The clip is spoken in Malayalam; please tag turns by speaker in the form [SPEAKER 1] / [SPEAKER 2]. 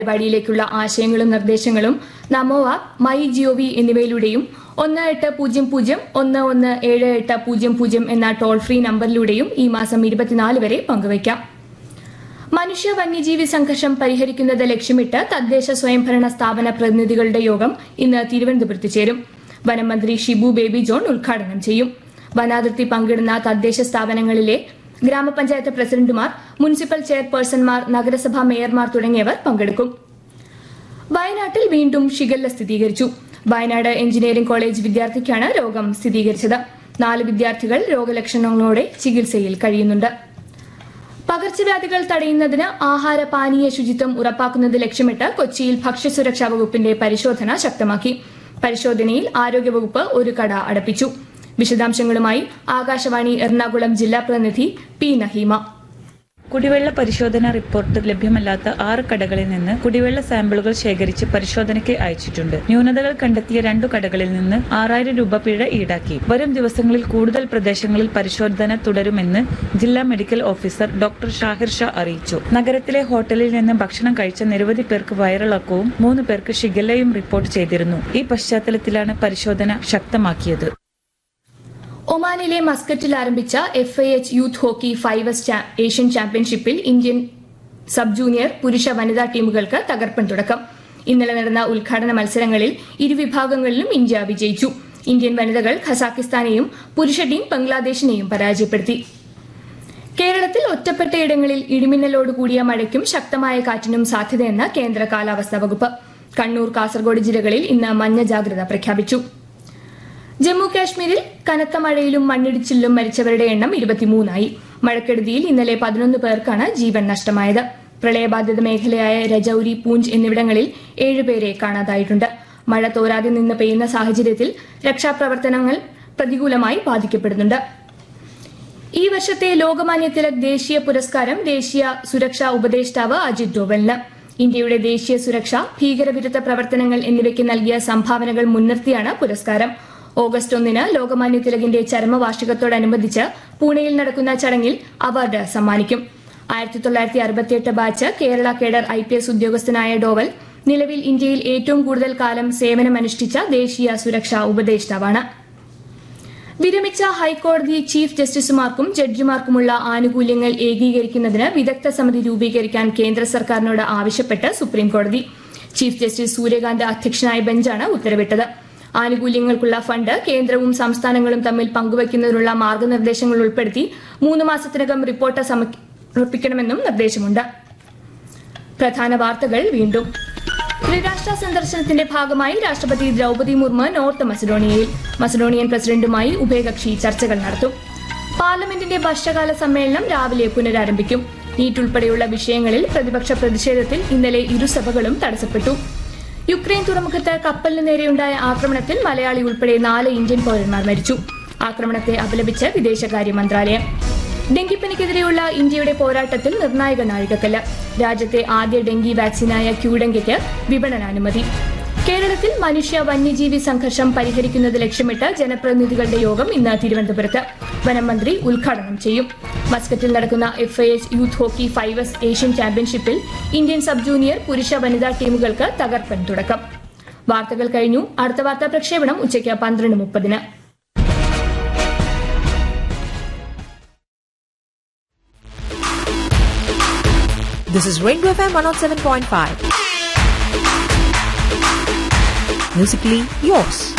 [SPEAKER 1] പരിപാടിയിലേക്കുള്ള ആശയങ്ങളും നിർദ്ദേശങ്ങളും നമോ ആപ്പ് മൈ ജിഒവി എന്നിവയിലൂടെയും ഒന്ന് എട്ട് പൂജ്യം പൂജ്യം ഒന്ന് ഒന്ന് ഏഴ് എട്ട് പൂജ്യം പൂജ്യം എന്ന ടോൾ ഫ്രീ നമ്പറിലൂടെയും ഈ മാസം ഇരുപത്തിനാല് വരെ പങ്കുവയ്ക്കാം മനുഷ്യ വന്യജീവി സംഘർഷം പരിഹരിക്കുന്നത് ലക്ഷ്യമിട്ട് തദ്ദേശ സ്വയംഭരണ സ്ഥാപന പ്രതിനിധികളുടെ യോഗം ഇന്ന് തിരുവനന്തപുരത്ത് ചേരും വനം മന്ത്രി ഷിബു ബേബി ജോൺ ഉദ്ഘാടനം ചെയ്യും വനാതിർത്തി പങ്കിടുന്ന തദ്ദേശ സ്ഥാപനങ്ങളിലെ ഗ്രാമപഞ്ചായത്ത് പ്രസിഡന്റുമാർ മുനിസിപ്പൽ ചെയർപേഴ്സൺമാർ നഗരസഭാ മേയർമാർ തുടങ്ങിയവർ പങ്കെടുക്കും വയനാട്ടിൽ വീണ്ടും ഷിഗല്ല സ്ഥിരീകരിച്ചു വയനാട് എഞ്ചിനീയറിംഗ് കോളേജ് വിദ്യാർത്ഥിക്കാണ് രോഗം സ്ഥിരീകരിച്ചത് നാല് വിദ്യാർത്ഥികൾ രോഗലക്ഷണങ്ങളോടെ ചികിത്സയിൽ കഴിയുന്നുണ്ട് പകർച്ചവ്യാധികൾ തടയുന്നതിന് ആഹാര പാനീയ ശുചിത്വം ഉറപ്പാക്കുന്നത് ലക്ഷ്യമിട്ട് കൊച്ചിയിൽ ഭക്ഷ്യസുരക്ഷാ വകുപ്പിന്റെ പരിശോധന ശക്തമാക്കി പരിശോധനയിൽ ആരോഗ്യവകുപ്പ് ഒരു കട അടപ്പിച്ചു വിശദാംശങ്ങളുമായി ആകാശവാണി എറണാകുളം ജില്ലാ പ്രതിനിധി പി നഹീമ
[SPEAKER 2] കുടിവെള്ള പരിശോധന റിപ്പോർട്ട് ലഭ്യമല്ലാത്ത ആറ് കടകളിൽ നിന്ന് കുടിവെള്ള സാമ്പിളുകൾ ശേഖരിച്ച് പരിശോധനയ്ക്ക് അയച്ചിട്ടുണ്ട് ന്യൂനതകൾ കണ്ടെത്തിയ രണ്ടു കടകളിൽ നിന്ന് ആറായിരം രൂപ പിഴ ഈടാക്കി വരും ദിവസങ്ങളിൽ കൂടുതൽ പ്രദേശങ്ങളിൽ പരിശോധന തുടരുമെന്ന് ജില്ലാ medical officer doctor Shahir Shah അറിയിച്ചു നഗരത്തിലെ ഹോട്ടലിൽ നിന്ന് ഭക്ഷണം കഴിച്ച നിരവധി പേർക്ക് വയറിളക്കവും മൂന്ന് പേർക്ക് ഷിഗല്ലയും റിപ്പോർട്ട് ചെയ്തിരുന്നു ഈ പശ്ചാത്തലത്തിലാണ് പരിശോധന ശക്തമാക്കിയത്
[SPEAKER 1] ഒമാനിലെ മസ്കറ്റിൽ ആരംഭിച്ച F I H youth hockey fives ചാ- ഏഷ്യൻ ചാമ്പ്യൻഷിപ്പിൽ ഇന്ത്യൻ സബ് ജൂനിയർ പുരുഷ വനിതാ ടീമുകൾക്ക് തകർപ്പൻ തുടക്കം ഇന്നലെ നടന്ന ഉദ്ഘാടന മത്സരങ്ങളിൽ ഇരുവിഭാഗങ്ങളിലും ഇന്ത്യ വിജയിച്ചു ഇന്ത്യൻ വനിതകൾ ഖസാക്കിസ്ഥാനെയും പുരുഷ ടീം ബംഗ്ലാദേശിനെയും പരാജയപ്പെടുത്തി കേരളത്തിൽ ഒറ്റപ്പെട്ടയിടങ്ങളിൽ ഇടിമിന്നലോട് കൂടിയ മഴയ്ക്കും ശക്തമായ കാറ്റിനും സാധ്യതയെന്ന് കേന്ദ്ര കാലാവസ്ഥാ വകുപ്പ് കണ്ണൂർ കാസർഗോഡ് ജില്ലകളിൽ ഇന്ന് മഞ്ഞ ജാഗ്രത പ്രഖ്യാപിച്ചു ജമ്മു കാശ്മീരിൽ കനത്ത മഴയിലും മണ്ണിടിച്ചിലും മരിച്ചവരുടെ എണ്ണം ഇരുപത്തിമൂന്നായി മഴക്കെടുതിയിൽ ഇന്നലെ പതിനൊന്ന് പേർക്കാണ് ജീവൻ നഷ്ടമായത് പ്രളയബാധിത മേഖലയായ രജൌരി പൂഞ്ച് എന്നിവിടങ്ങളിൽ ഏഴുപേരെ കാണാതായിട്ടുണ്ട് മഴ തോരാതെ നിന്ന് പെയ്യുന്ന സാഹചര്യത്തിൽ രക്ഷാപ്രവർത്തനങ്ങൾ പ്രതികൂലമായി ബാധിക്കപ്പെടുന്നുണ്ട് ഈ വർഷത്തെ ലോകമാന്യ തിലക് ദേശീയ പുരസ്കാരം ദേശീയ സുരക്ഷാ ഉപദേഷ്ടാവ് അജിത് ഡോവലിന് ഇന്ത്യയുടെ ദേശീയ സുരക്ഷ ഭീകരവിരുദ്ധ പ്രവർത്തനങ്ങൾ എന്നിവയ്ക്ക് നൽകിയ സംഭാവനകൾ മുൻനിർത്തിയാണ് പുരസ്കാരം ഓഗസ്റ്റ് ഒന്നിന് ലോകമാന്യ തിലകിന്റെ ചരമവാർഷികത്തോടനുബന്ധിച്ച് പൂനെയിൽ നടക്കുന്ന ചടങ്ങിൽ അവാർഡ് സമ്മാനിക്കും ആയിരത്തി തൊള്ളായിരത്തി അറുപത്തിയെട്ട് batch Kerala cadre I P S ഉദ്യോഗസ്ഥനായ ഡോവൽ നിലവിൽ ഇന്ത്യയിൽ ഏറ്റവും കൂടുതൽ കാലം സേവനമനുഷ്ഠിച്ച ദേശീയ സുരക്ഷാ ഉപദേഷ്ടാവാണ് വിരമിച്ച ഹൈക്കോടതി ചീഫ് ജസ്റ്റിസുമാർക്കും ജഡ്ജിമാർക്കുമുള്ള ആനുകൂല്യങ്ങൾ ഏകീകരിക്കുന്നതിന് വിദഗ്ധ സമിതി രൂപീകരിക്കാൻ കേന്ദ്ര സർക്കാരിനോട് ആവശ്യപ്പെട്ട് സുപ്രീംകോടതി ചീഫ് ജസ്റ്റിസ് സൂര്യകാന്ത് അധ്യക്ഷനായ ബെഞ്ചാണ് ഉത്തരവിട്ടത് ആനുകൂല്യങ്ങൾക്കുള്ള ഫണ്ട് കേന്ദ്രവും സംസ്ഥാനങ്ങളും തമ്മിൽ പങ്കുവയ്ക്കുന്നതിനുള്ള മാർഗനിർദ്ദേശങ്ങൾ ഉൾപ്പെടുത്തി മൂന്ന് മാസത്തിനകം റിപ്പോർട്ട് സമർപ്പിക്കണമെന്നും നിർദ്ദേശമുണ്ട് പ്രധാന വാർത്തകൾ വീണ്ടും ത്രിരാഷ്ട്ര സന്ദർശനത്തിന്റെ ഭാഗമായി രാഷ്ട്രപതി ദ്രൗപദി മുർമു നോർത്ത് മസഡോണിയയിൽ മസഡോണിയൻ പ്രസിഡന്റുമായി ഉഭയകക്ഷി ചർച്ചകൾ നടത്തും പാർലമെന്റിന്റെ വർഷകാല സമ്മേളനം രാവിലെ പുനരാരംഭിക്കും നീറ്റ് ഉൾപ്പെടെയുള്ള വിഷയങ്ങളിൽ പ്രതിപക്ഷ പ്രതിഷേധത്തിൽ ഇന്നലെ ഇരുസഭകളും തടസ്സപ്പെട്ടു യുക്രൈൻ തുറമുഖത്ത് കപ്പലിന് നേരെയുണ്ടായ ആക്രമണത്തിൽ മലയാളി ഉൾപ്പെടെ നാല് ഇന്ത്യൻ പൌരന്മാർ മരിച്ചു ആക്രമണത്തെ അപലപിച്ച് വിദേശകാര്യ മന്ത്രാലയം ഡെങ്കിപ്പനിക്കെതിരെയുള്ള ഇന്ത്യയുടെ പോരാട്ടത്തിൽ നിർണായക നാഴികക്കല്ല് രാജ്യത്തെ ആദ്യ ഡെങ്കി വാക്സിനായ ക്യൂഡെങ്കിക്ക് വിപണനാനുമതി കേരളത്തിൽ മനുഷ്യ വന്യജീവി സംഘർഷം പരിഹരിക്കുന്നത് ലക്ഷ്യമിട്ട് ജനപ്രതിനിധികളുടെ യോഗം ഇന്ന് തിരുവനന്തപുരത്ത് വനം മന്ത്രി ഉദ്ഘാടനം ചെയ്യും മസ്കറ്റിൽ നടക്കുന്ന F I H youth hockey fives Asian ചാമ്പ്യൻഷിപ്പിൽ ഇന്ത്യൻ സബ് ജൂനിയർ പുരുഷ വനിതാ ടീമുകൾക്ക് തകർപ്പൻ തുടക്കം വാർത്തകൾ കഴിഞ്ഞു അടുത്ത വാർത്താ പ്രക്ഷേപണം ഉച്ചയ്ക്ക് പന്ത്രണ്ട് മുപ്പതിന്
[SPEAKER 3] This is Rainbow FM 107.5. Musically yours.